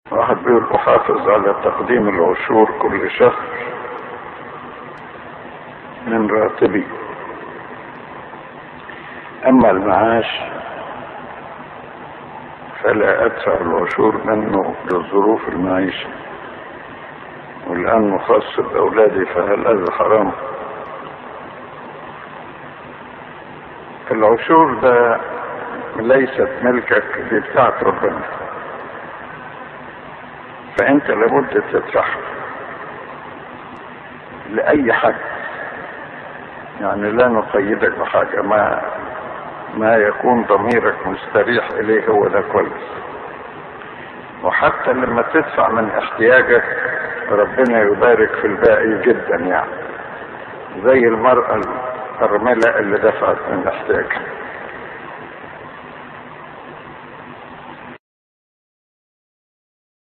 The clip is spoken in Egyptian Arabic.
واحد بيقول احافظ على تقديم العشور كل شهر من راتبي اما المعاش فلا ادفع العشور منه لظروف المعيشة والان مخص باولادي فهل هذا حرام العشور ده ليست ملكك دي بتاعت ربنا فانت لابد تدفعها لاي حد يعني لا نقيدك بحاجة ما ما يكون ضميرك مستريح اليه هو ده كويس وحتى لما تدفع من احتياجك ربنا يبارك في الباقي جدا يعني زي المرأة الأرملة اللي دفعت من احتياجها